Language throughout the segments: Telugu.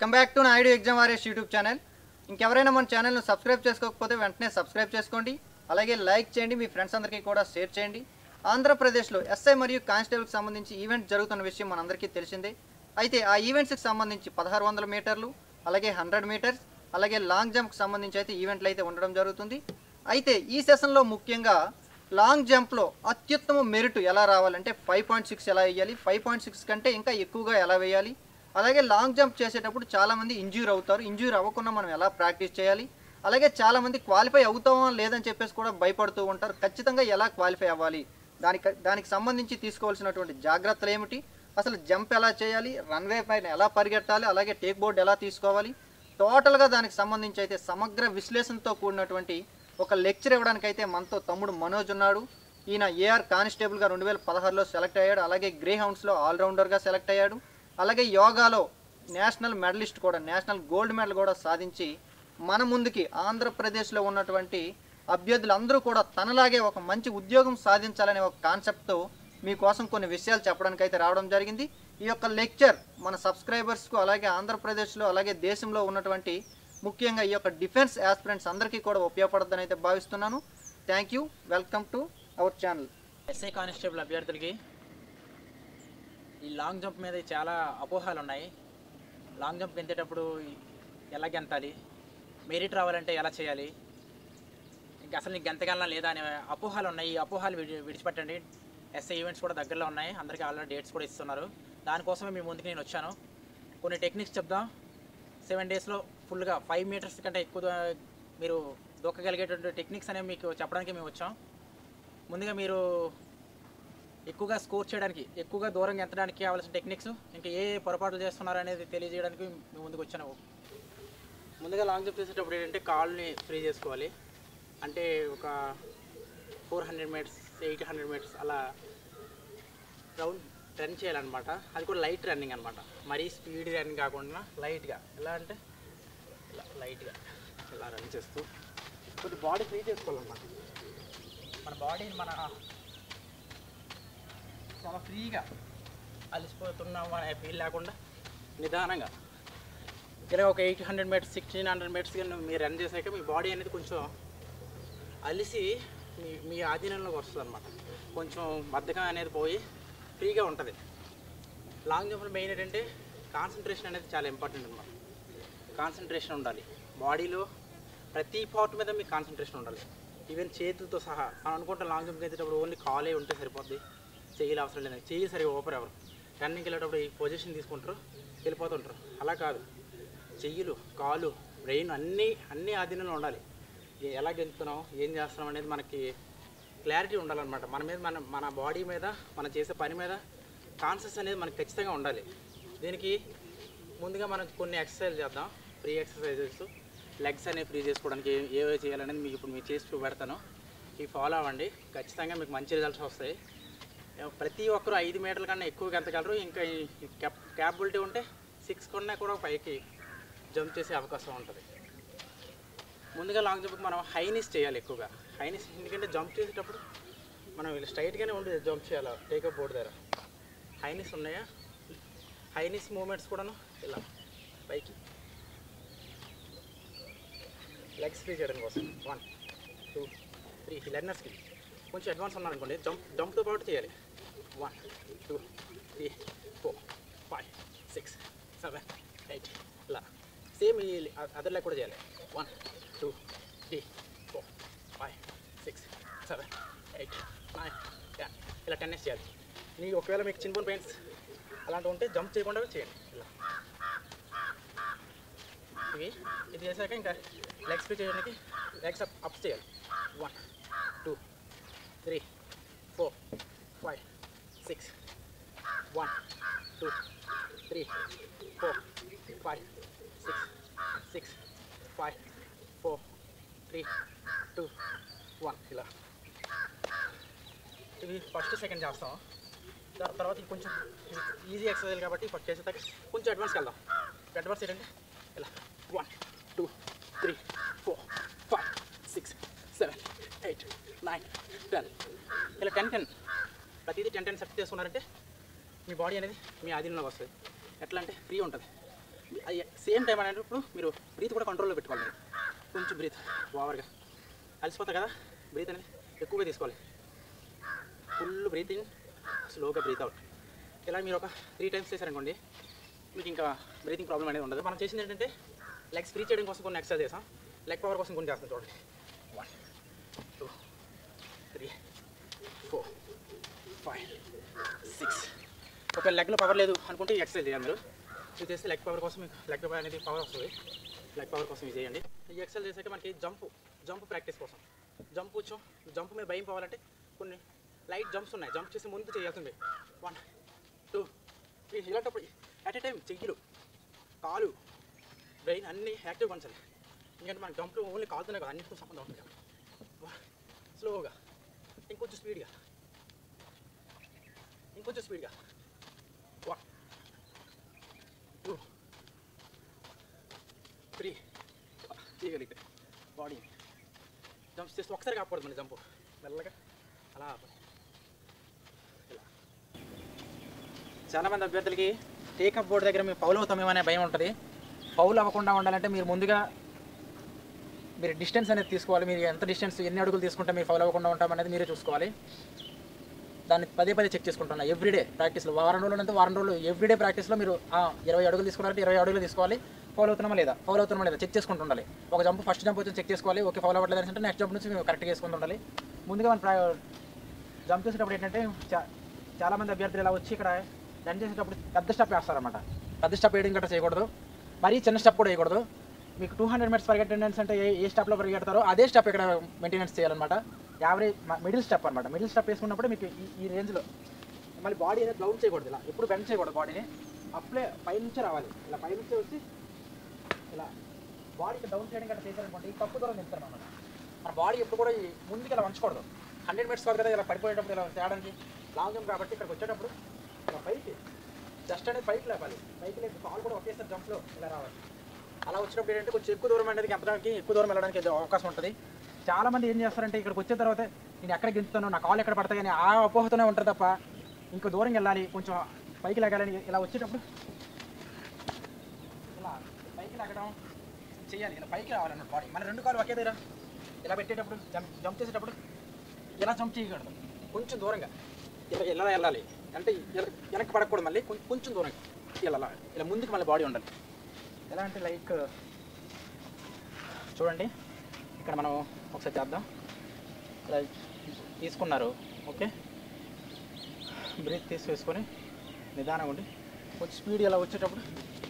Welcome back to Naidu exam warriors YouTube channel ఇంకెవరైనా మన ఛానల్ను సబ్స్క్రైబ్ చేసుకోకపోతే వెంటనే సబ్స్క్రైబ్ చేసుకోండి అలాగే లైక్ చేయండి మీ ఫ్రెండ్స్ అందరికీ కూడా షేర్ చేయండి ఆంధ్రప్రదేశ్లో ఎస్ఐ మరియు కానిస్టేబుల్కి సంబంధించి ఈవెంట్ జరుగుతున్న విషయం మనందరికీ తెలిసిందే అయితే ఆ ఈవెంట్స్కి సంబంధించి పదహారు వందల మీటర్లు అలాగే హండ్రెడ్ మీటర్స్ అలాగే లాంగ్ జంప్కి సంబంధించి అయితే ఈవెంట్లు అయితే ఉండడం జరుగుతుంది అయితే ఈ సెషన్లో ముఖ్యంగా లాంగ్ జంప్లో అత్యుత్తమ మెరిట్ ఎలా రావాలంటే ఫైవ్ పాయింట్ సిక్స్ ఎలా వేయాలి ఫైవ్ పాయింట్ సిక్స్ కంటే ఇంకా ఎక్కువగా ఎలా వేయాలి అలాగే లాంగ్ జంప్ చేసేటప్పుడు చాలామంది ఇంజ్యూర్ అవుతారు ఇంజ్యూర్ అవ్వకుండా మనం ఎలా ప్రాక్టీస్ చేయాలి అలాగే చాలామంది క్వాలిఫై అవుతామా లేదని చెప్పేసి కూడా భయపడుతూ ఉంటారు ఖచ్చితంగా ఎలా క్వాలిఫై అవ్వాలి దానికి దానికి సంబంధించి తీసుకోవాల్సినటువంటి జాగ్రత్తలు ఏమిటి అసలు జంప్ ఎలా చేయాలి రన్వే పైన ఎలా పరిగెట్టాలి అలాగే టేక్ బోర్డ్ ఎలా తీసుకోవాలి టోటల్గా దానికి సంబంధించి అయితే సమగ్ర విశ్లేషణతో కూడినటువంటి ఒక లెక్చర్ ఇవ్వడానికి అయితే మనతో తమ్ముడు మనోజ్ ఉన్నాడు ఈయన ఏఆర్ కానిస్టేబుల్గా రెండు వేల పదహారులో సెలెక్ట్ అయ్యాడు అలాగే గ్రే హౌండ్స్లో ఆల్రౌండర్గా సెలెక్ట్ అయ్యాడు అలాగే యోగాలో నేషనల్ మెడలిస్ట్ కూడా నేషనల్ గోల్డ్ మెడల్ కూడా సాధించి మన ముందుకి ఆంధ్రప్రదేశ్లో ఉన్నటువంటి అభ్యర్థులందరూ కూడా తనలాగే ఒక మంచి ఉద్యోగం సాధించాలనే ఒక కాన్సెప్ట్తో మీకోసం కొన్ని విషయాలు చెప్పడానికి అయితే రావడం జరిగింది ఈ యొక్క లెక్చర్ మన సబ్స్క్రైబర్స్కు అలాగే ఆంధ్రప్రదేశ్లో అలాగే దేశంలో ఉన్నటువంటి ముఖ్యంగా ఈ యొక్క డిఫెన్స్ యాస్పిరెంట్స్ అందరికీ కూడా ఉపయోగపడుతుందని అయితే భావిస్తున్నాను thank you welcome to our channel SI constable అభ్యర్థులకి ఈ లాంగ్ జంప్ మీద చాలా అపోహాలు ఉన్నాయి లాంగ్ జంప్ గెంతేటప్పుడు ఎలా గెంతాలి మెరిట్ రావాలంటే ఎలా చేయాలి ఇంకా అసలు నీకు గెంతగలనా లేదా అనే అపోహాలు ఉన్నాయి ఈ అపోహాలు విడి విడిచిపెట్టండి ఎస్ఐ ఈవెంట్స్ కూడా దగ్గరలో ఉన్నాయి అందరికీ ఆల్రెడీ డేట్స్ కూడా ఇస్తున్నారు దానికోసమే మీ ముందుకు నేను వచ్చాను కొన్ని టెక్నిక్స్ చెప్దాం సెవెన్ డేస్లో ఫుల్గా ఫైవ్ మీటర్స్ కంటే ఎక్కువ దూ- మీరు దూకగలిగేటువంటి టెక్నిక్స్ అనేవి మీకు చెప్పడానికి మేము వచ్చాం ముందుగా మీరు ఎక్కువగా స్కోర్ చేయడానికి ఎక్కువగా దూరం ఎంతడానికి కావాల్సిన టెక్నిక్స్ ఇంకా ఏ పొరపాట్లు చేస్తున్నారు అనేది తెలియజేయడానికి మేము ముందుకు వచ్చాను ముందుగా లాంగ్ జంప్ చేసేటప్పుడు ఏంటంటే కాల్ని ఫ్రీ చేసుకోవాలి అంటే ఒక four hundred metres eight hundred metres అలా రౌండ్ రన్ చేయాలన్నమాట అది కూడా లైట్ రన్నింగ్ అనమాట మరీ స్పీడ్ రన్నింగ్ కాకుండా లైట్గా ఎలా అంటే ఇలా లైట్గా ఇలా రన్ చేస్తూ కొద్ది బాడీ ఫ్రీ చేసుకోవాలన్నమాట మన బాడీని మన చాలా ఫ్రీగా అలసిపోతున్నాము అనే ఫీల్ లేకుండా నిదానంగా ఇలా ఒక eight hundred metres sixteen hundred metres కానీ మీరు రన్ చేశాక మీ బాడీ అనేది కొంచెం అలిసి మీ మీ ఆధీనంలోకి వస్తుంది అనమాట కొంచెం బద్ధకం అనేది పోయి ఫ్రీగా ఉంటుంది లాంగ్ జంప్లో మెయిన్ ఏంటంటే కాన్సన్ట్రేషన్ అనేది చాలా ఇంపార్టెంట్ అనమాట కాన్సన్ట్రేషన్ ఉండాలి బాడీలో ప్రతి పార్ట్ మీద మీకు కాన్సన్ట్రేషన్ ఉండాలి ఈవెన్ చేతులతో సహా మనం అనుకుంటాం లాంగ్ జంప్ ఎత్తేటప్పుడు ఓన్లీ కాలే ఉంటే సరిపోద్ది చెయ్యిలు అవసరం లేదు చెయ్యి సరిగా ఓపర్ ఎవరు రన్నింగ్కి వెళ్ళేటప్పుడు ఈ పొజిషన్ తీసుకుంటారు వెళ్ళిపోతుంటారు అలా కాదు చెయ్యిలు కాలు బ్రెయిన్ అన్నీ అన్ని ఆధీనంలో ఉండాలి ఏ- ఎలా గెలుస్తున్నాం ఏం చేస్తున్నాం అనేది మనకి క్లారిటీ ఉండాలన్నమాట మన మీద మన మన బాడీ మీద మనం చేసే పని మీద కాన్షియస్ అనేది మనకి ఖచ్చితంగా ఉండాలి దీనికి ముందుగా మనం కొన్ని ఎక్సర్సైజ్ చేద్దాం ఫ్రీ ఎక్సర్సైజెస్ లెగ్స్ అనేవి ఫ్రీ చేసుకోవడానికి ఏ- ఏవే చేయాలనేది మీకు ఇప్పుడు మీకు చేసి చూపెడతాను ఇవి ఫాలో అవ్వండి ఖచ్చితంగా మీకు మంచి రిజల్ట్స్ వస్తాయి ప్రతి ఒక్కరు ఐదు మీటర్ల కన్నా ఎక్కువ గెంతగలరు ఇంకా ఈ క్యాప్ క్యాపబిలిటీ ఉంటే సిక్స్ కన్నా కూడా పైకి జంప్ చేసే అవకాశం ఉంటుంది ముందుగా లాంగ్ జంప్ మనం హైనిస్ చేయాలి ఎక్కువగా హైనిస్ ఎందుకంటే జంప్ చేసేటప్పుడు మనం ఇలా స్ట్రైట్గానే ఉండి జంప్ చేయాలి టేకప్ బోర్డు దగ్గర హైనిస్ ఉన్నాయా హైనిస్ మూమెంట్స్ కూడాను ఇలా పైకి లెగ్స్ ఫ్రీ చేయడం కోసం వన్ టూ త్రీ లెర్నర్స్కి కొంచెం అడ్వాన్స్ ఉన్నారనుకోండి జంప్ జంప్తో పాటు చేయాలి one two three four five six seven eight ఇలా సేమ్ ఈ అదర్ లెగ్ కూడా చేయాలి one two three four five six seven eight nine ten ఇలా టెన్ చేయాలి మీకు ఒకవేళ మీకు చిన్న పెయింట్స్ అలాంటివి ఉంటే జంప్ చేయకుండా చేయండి ఇలా ఇవి ఇది చేశాక ఇంకా లెగ్స్ ఫ్రీ చేయడానికి లెగ్స్ అప్ అప్ చేయాలి one two three four five six one two three four five six six five four three two one ఇలా ఇవి ఫస్ట్ సెకండ్ చేస్తాం దాని తర్వాత ఇది కొంచెం ఈజీ ఎక్సర్సైజ్ కాబట్టి ఫస్ట్ చేసేదాకా కొంచెం అడ్వాన్స్కి వెళ్దాం అడ్వాన్స్ ఏంటంటే ఇలా one two three four five six seven eight nine ten ఇలా టెన్ టెన్ ప్రతిదీ టెన్ టెన్ సెట్ చేసుకున్నారంటే మీ బాడీ అనేది మీ ఆధీనంలోకి వస్తుంది ఎట్లా అంటే ఫ్రీ ఉంటుంది అది సేమ్ టైం అనేది ఇప్పుడు మీరు బ్రీత్ కూడా కంట్రోల్లో పెట్టుకోవాలి మీరు. కొంచెం బ్రీత్ ఓవర్గా అలసిపోతారు కదా బ్రీత్ అనేది ఎక్కువగా తీసుకోవాలి ఫుల్ బ్రీత్ ఇన్ స్లోగా బ్రీత్ అవుట్ ఇలా మీరు ఒక త్రీ టైమ్స్ చేశారనుకోండి మీకు ఇంకా బ్రీతింగ్ ప్రాబ్లం అనేది ఉండదు మనం చేసింది ఏంటంటే లెగ్స్ ఫ్రీ చేయడం కోసం కొన్ని ఎక్సర్సైజ్ చేసాం లెగ్ పవర్ కోసం కొన్ని చేస్తాం చూడండి one two three four five six ఒక లెగ్లో పవర్ లేదు అనుకుంటే ఈ ఎక్సర్సైజ్ చేయాలి మీరు ఇది చేస్తే లెగ్ పవర్ కోసం మీకు లెగ్ పవర్ అనేది పవర్ వస్తుంది లెగ్ పవర్ కోసం ఇది చేయండి ఈ ఎక్సర్సైజ్ చేసాక మనకి జంప్ జంప్ ప్రాక్టీస్ కోసం జంప్ కొంచెం జంప్ మీద భయం పోవాలంటే కొన్ని లైట్ జంప్స్ ఉన్నాయి జంప్ చేసి ముందు చేయాల్సింది వన్ టూ త్రీ ఇలాంటప్పుడు అట్ ఏ టైం చెయ్యిలు కాలు బ్రెయిన్ అన్నీ యాక్టివ్గా ఉంచాలి ఎందుకంటే మన జంప్లో ఓన్లీ కాలుతోనే కాదు అన్నిటితో సంబంధం ఉంటుంది స్లోగా ఇంకొంచెం స్పీడ్గా ఇంకొంచెం స్పీడ్గా వన్ టూ త్రీ చేయగలిగితే బాడీ జంప్స్ చేస్తే ఒకసారి కాకూడదు మన జంప్ మెల్లగా అలా ఆపాలి. ఇలా చాలామంది అభ్యర్థులకి టేకప్ బోర్డు దగ్గర మేము పౌలు అవుతామేమో అనే భయం ఉంటుంది పౌలు అవ్వకుండా ఉండాలంటే మీరు ముందుగా మీరు డిస్టెన్స్ అనేది తీసుకోవాలి మీరు ఎంత డిస్టెన్స్ ఎన్ని అడుగులు తీసుకుంటే మీరు ఫౌల్ అవ్వకుండా ఉంటాం అనేది మీరే చూసుకోవాలి దాన్ని పదే పదే చెక్ చేసుకుంటున్నా ఎవ్రీడే ప్రాక్టీస్లో వారం రోజులు అంటే వారం రోజులు ఎవ్రీడే ప్రాక్టీస్లో మీరు ఆ, ఇరవై అడుగులు తీసుకున్నారంటే ఇరవై అడుగులు తీసుకోవాలి ఫౌల్ అవుతున్నామా లేదా ఫౌల్ అవుతున్నామా లేదా చెక్ చేసుకుంటుండాలి ఒక జంప్ ఫస్ట్ జంప్ వచ్చి చెక్ చేసుకోవాలి ఓకే ఫౌల్ అవ్వట్లేదు అంటే నెక్స్ట్ జంప్ నుంచి మేము కరెక్ట్గా చేసుకుంటూ ఉండాలి ముందుగా మనం ప్రా- జంప్ చేసేటప్పుడు ఏంటంటే చా చాలామంది అభ్యర్థులు ఇలా వచ్చి ఇక్కడ రన్ చేసేటప్పుడు పెద్ద స్టెప్ వేస్తారన్నమాట పెద్ద స్టెప్ వేయడం గట్రా చేయకూడదు మరీ చిన్న స్టెప్ కూడా వేయకూడదు మీకు టూ హండ్రెడ్ మీటర్స్ పరిగెట్టెండెన్స్ అంటే ఏ ఏ స్టెప్లో పరిగెడతారో అదే స్టెప్ ఇక్కడ మెయింటెనెన్స్ చేయాలన్నమాట యావరేజ్ మిడిల్ స్టెప్ అనమాట మిడిల్ స్టెప్ వేసుకున్నప్పుడు మీకు ఈ ఈ రేంజ్లో మళ్ళీ బాడీ అనేది డౌన్ చేయకూడదు ఇలా ఎప్పుడు బెండ్ చేయకూడదు బాడీని అప్పుడే పైనుంచే రావాలి ఇలా పైనుంచే వచ్చి ఇలా బాడీకి డౌన్ చేయడం గట్రా చేశారనుకోండి ఈ తప్పు దూరం నిలుస్తారు అనమాట మన బాడీ ఎప్పుడు కూడా ఈ ముందుకు ఇలా వంచకూడదు హండ్రెడ్ మీటర్స్ కాదు కదా ఇలా పడిపోయేటప్పుడు ఇలా తేడానికి లాంగ్ జంప్ కాబట్టి ఇక్కడికి వచ్చేటప్పుడు ఇలా పైకి జస్ట్ అనేది పైకి లేపాలి పైకి లేపి కాల్ కూడా ఒకేసారి జంప్లో ఇలా రావాలి అలా వచ్చినప్పుడు ఏంటంటే కొంచెం ఎక్కువ దూరం అనేది గెంతడానికి ఎక్కువ దూరం వెళ్ళడానికి ఏదో అవకాశం ఉంటుంది చాలా మంది ఏం చేస్తారంటే ఇక్కడికి వచ్చిన తర్వాత నేను ఎక్కడ గెంతుతాను నా కాల్ ఎక్కడ పడతాయని ఆ అపోహతోనే ఉంటారు తప్ప ఇంకో దూరం వెళ్ళాలి కొంచెం పైకి లాగాలని ఇలా వచ్చేటప్పుడు ఇలా పైకి లాగడం చేయాలి ఇలా పైకి రావాలన్నమాట బాడీ మన రెండు కాలు ఒకే దగ్గర ఇలా పెట్టేటప్పుడు జంప్ జంప్ చేసేటప్పుడు ఇలా జంప్ చేయకూడదు కొంచెం దూరంగా ఇలా ఇలా వెళ్ళాలి అంటే ఇలా వెనక్కి పడకూడదు మళ్ళీ కొంచెం కొంచెం దూరంగా ఇలా అలా. ఇలా ముందుకు మళ్ళీ బాడీ ఉండాలి ఎలా అంటే లైక్ చూడండి ఇక్కడ మనం ఒకసారి చేద్దాం ఇలా తీసుకున్నారు ఓకే బ్రేక్ తీసి వేసుకొని నిదానంగా ఉండి కొంచెం స్పీడ్ ఇలా వచ్చేటప్పుడు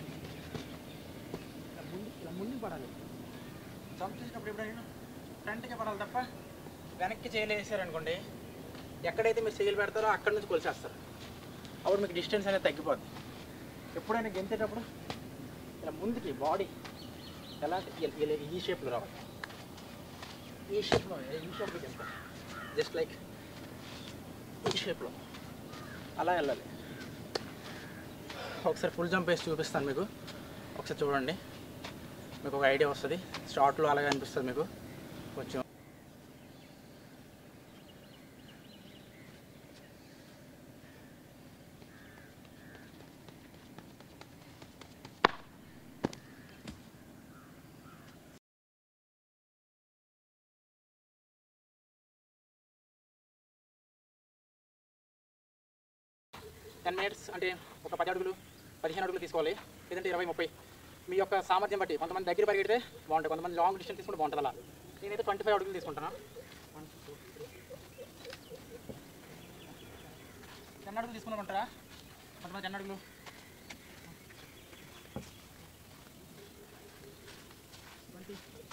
ఇలా ముందు ఇలా ముందుకు పడాలి జంప్ చేసేటప్పుడు ఎప్పుడైనా ఫ్రంట్కి పడాలి తప్ప వెనక్కి చేయలేసారనుకోండి ఎక్కడైతే మీరు చేయలు పెడతారో అక్కడ నుంచి కొలిసేస్తారు అప్పుడు మీకు డిస్టెన్స్ అనేది తగ్గిపోద్ది ఎప్పుడైనా గెంతేటప్పుడు ఇలా ముందుకి బాడీ ఎలా అంటే ఇలా- ఇలా ఈ షేప్లో రావాలి ఈ షేప్లో ఈ షేప్లో గెంతాలి జస్ట్ లైక్ ఈ షేప్లో అలా వెళ్ళాలి ఒకసారి ఫుల్ జంప్ వేసి చూపిస్తాను మీకు ఒకసారి చూడండి మీకు ఒక ఐడియా వస్తుంది షార్ట్లో అలాగే అనిపిస్తుంది మీకు కొంచెం టెన్ మినిట్స్ అంటే ఒక పది అడుగులు పదిహేను అడుగులు తీసుకోవాలి లేదంటే ఇరవై ముప్పై మీ యొక్క సామర్థ్యం బట్టి కొంతమంది దగ్గర పరిగెడితే బాగుంటుంది కొంతమంది లాంగ్ డిస్టెన్స్ తీసుకుంటే బాగుంటుంది అలా నేనైతే ట్వంటీ ఫైవ్ అడుగులు తీసుకుంటాను టెన్ అడుగులు తీసుకున్నామంటారా కొంతమంది టెన్ అడుగులు ట్వంటీ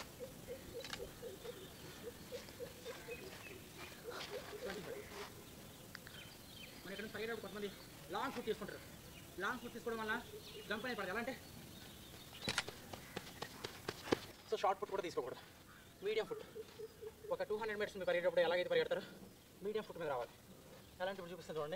మన ఇక్కడ నుంచి పరిగెడేటప్పుడు కొంతమంది లాంగ్ ఫుట్ తీసుకుంటారు లాంగ్ ఫుట్ తీసుకోవడం వల్ల జంప్ అనేది పడదు ఎలా అంటే సో షార్ట్ ఫుట్ కూడా తీసుకోకూడదు మీడియం ఫుట్ ఒక టూ హండ్రెడ్ మీటర్స్ మీరు పరిగెటప్పుడు ఎలాగైతే పరిగెడతారో మీడియం ఫుట్ మీద రావాలి ఎలాంటి ఇప్పుడు చూపిస్తాను చూడండి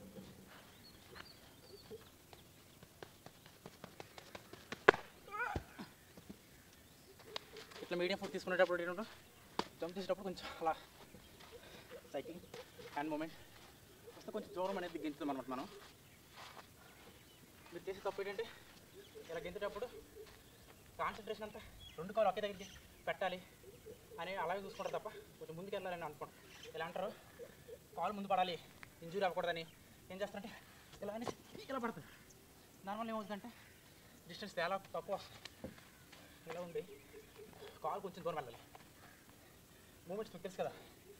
ఇట్లా మీడియం ఫుట్ తీసుకునేటప్పుడు ఏంటంటే జంప్ చేసేటప్పుడు కొంచెం అలా సైక్లింగ్ హ్యాండ్ మూమెంట్ వస్తే కొంచెం దూరం అనేది గెంచుతాం అనమాట మనం మీరు చేసే తప్పు ఏంటంటే ఇలా గెంతేటప్పుడు కాన్సన్ట్రేషన్ అంతా రెండు కాలు ఒకే దగ్గరికి పెట్టాలి అని అలాగే చూసుకుంటారు తప్ప కొంచెం ముందుకు వెళ్ళాలని అనుకుంటారు ఇలా అంటారు కాలు ముందు పడాలి ఇంజూరీ అవ్వకూడదని ఏం చేస్తారంటే ఇలా అని ఇలా పడుతుంది దానివల్ల ఏమవుతుందంటే డిస్టెన్స్ చాలా తక్కువ వస్తుంది ఇలా ఉంది కాలు కొంచెం దూరం వెళ్ళాలి మూమెంట్స్ మీకు తెలుసు కదా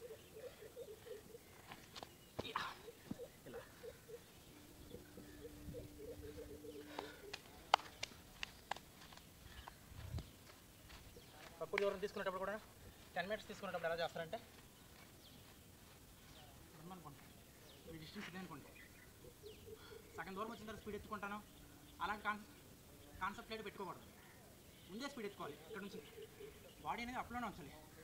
యా. ఇలా పప్పు దూరం తీసుకునేటప్పుడు కూడా టెన్ మినిట్స్ తీసుకునేటప్పుడు ఎలా చేస్తారంటే అనుకోండి ఈ డిస్టెన్స్ ఇదే అనుకోండి సగం దూరం వచ్చిన తర్వాత స్పీడ్ ఎత్తుకుంటాను అలాంటి కాన్ కాన్సెప్ట్ అయితే పెట్టుకోకూడదు ముందే స్పీడ్ ఎత్తుకోవాలి ఇక్కడ నుంచి బాడీ అనేది అప్లోనే ఉంచాలి